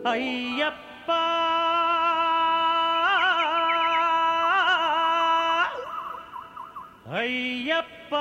అయ్యప్ప అయ్యప్ప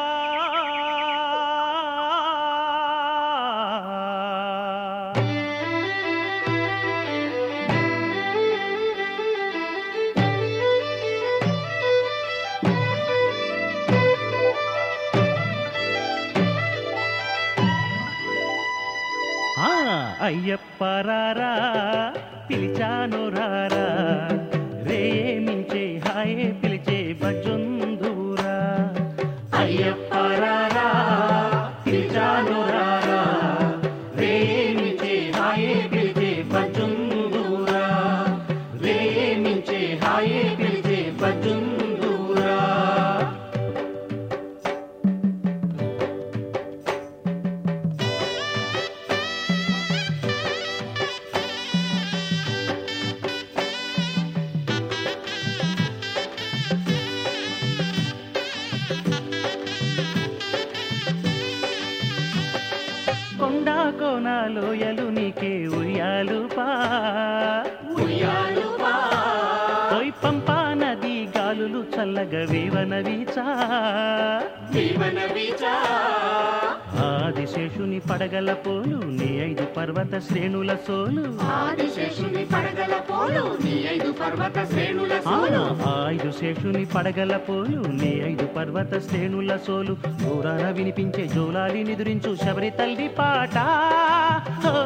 ఆ, అయ్యప్ప రారా పిలిచాను రారా రేమించే హాయే పిలిచే బజుందూరా అయ్యప్ప రారా పిలిచాను రారా రేమించే హాయే పిలిచే బజుందూరా రేమించే హాయే పిలిచే బజుందూరా కొండ కోనాలోయలు నీకే ఉయ్యాలు పా పోయి పంపా నది గాలులు చల్లగా వేవన వీచా ఆదిశేషుని పడగల పోలు నీ ఐదు పర్వత శ్రేణుల సోలు ఆదిశేషుని పడగల పోలు నీ ఐదు పర్వత శ్రేణుల ఆ, సోలు ఆ ఐదు శేషుని పడగల పోలు నీ ఐదు పర్వత శ్రేణుల సోలు దూరాన వినిపించే జోలాలి నిదురించు శబరి తల్లి పాట ఓ,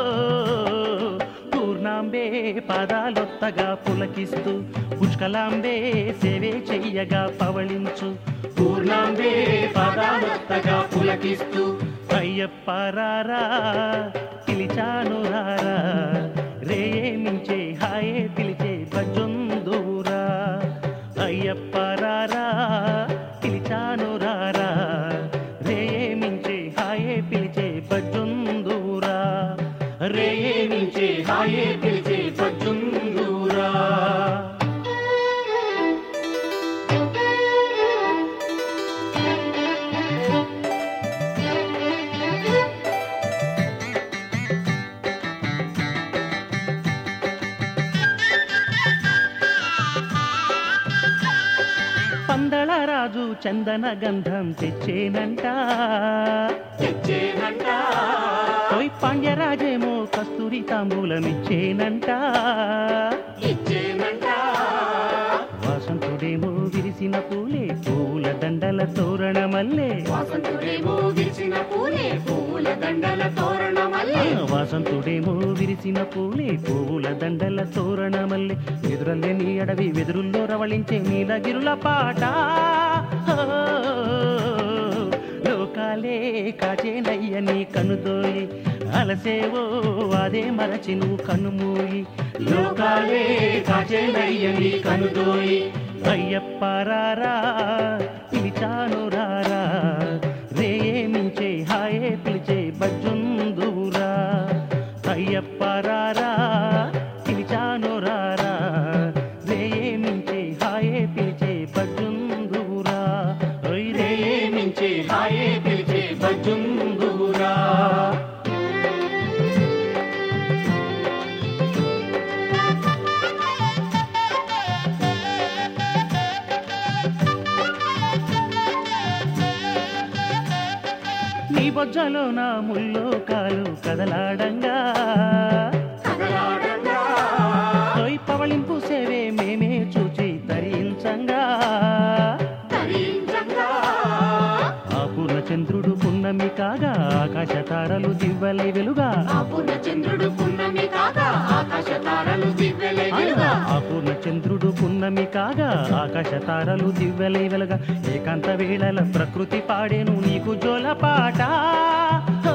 పూర్ణాంబే పాదాలొత్తగా పులకిస్తూ పుష్కలాంబే సేవే చెయ్యగా పవళించు పూర్ణాంబే పాదాలొత్తగా పులకిస్తూ అయ్యప్ప రారా పిలిచాను రారా రేమించే హాయే పిలిచే బజొందూరా అయ్యప్ప రారా పిలిచాను రారా రేమించే హాయే పిలిచే బజొందూరా రేమించే హాయే పిలిచే బజొందూరా పందళ రాజు చందన గంధం తెచ్చేనంట తెచ్చేనంట పోయి పాండ్యరాజేమో కస్తూరి తాంబూలమిచ్చేనంట ఇచ్చేనంట వాసంతుడేమో విరిసిన పూలే పూల దండల తోరణ మల్లే వాసంతుడేమో విరిసిన పూలే పూల దండల తోరణ ఆ, మల్లె వాసంతుడేమో విరిసిన పూలే పూల దండల తోరణ మల్లె ఎదురల్లే నీ అడవి వెదురుల్లో రవళించే నీలగిరుల పాట ఓ, లోకాలే కాచేనయ్య నీ కనుదోయి అలసేవో అదే మరచి నువ్వు కనుమూయి లోకాలే కాచేనయ్య నీ కనుదోయి అయ్యప్ప రారా పిలిచాను రారా రేమించే హాయే పిలిచే బజ్జుందూరా అయ్యప్ప రారా పిలిచాను రారా రేమించే హాయే పిలిచే బజ్జుందూరా ఓయ్ రేమించే హాయే పిలిచే బజ్జుందూరా నీ బొజ్జలో నా ముల్లోకాలు కదలాడంగా కదలాడంగా తొయ్ పవళింపు సేవే మేమే చూచి తరించంగా తరించంగా ఆ పూర్ణచంద్రుడు పున్నమి కాగా ఆకాశ తారలు దివ్వలై వెలుగా ఆ పూర్ణచంద్రుడు పున్నమి కాగా ఆకాశ తారలు దివ్యలై వెలుగా ఆ పూర్ణచంద్రుడు పున్నమి కాగా ఆకాశ తారలు దివ్వెలై వెలుగా ఏకాంత వేళల ప్రకృతి పాడేను నీకు జోల పాట ఓ,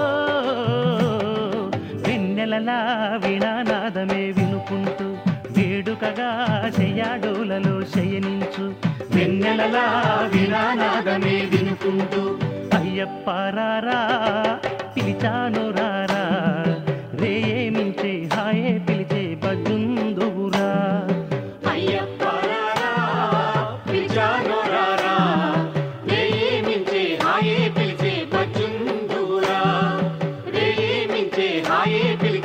వెన్నెలలా వీణానాదమే వినుకుంటూ వేడుకగా శయ్యాడోలలో శయనించు వెన్నెలలా వీణానాదమే వినుకుంటూ అయ్యప్ప రారా పిలిచాను రారా రేమించే హాయే పిలిచే బజుందువురా అయ్యప్ప రారా, పిలిచాను రారా, రేమించే హాయే పిలిచే బజ్జుందూరా, రేమించే హాయే పిలిచే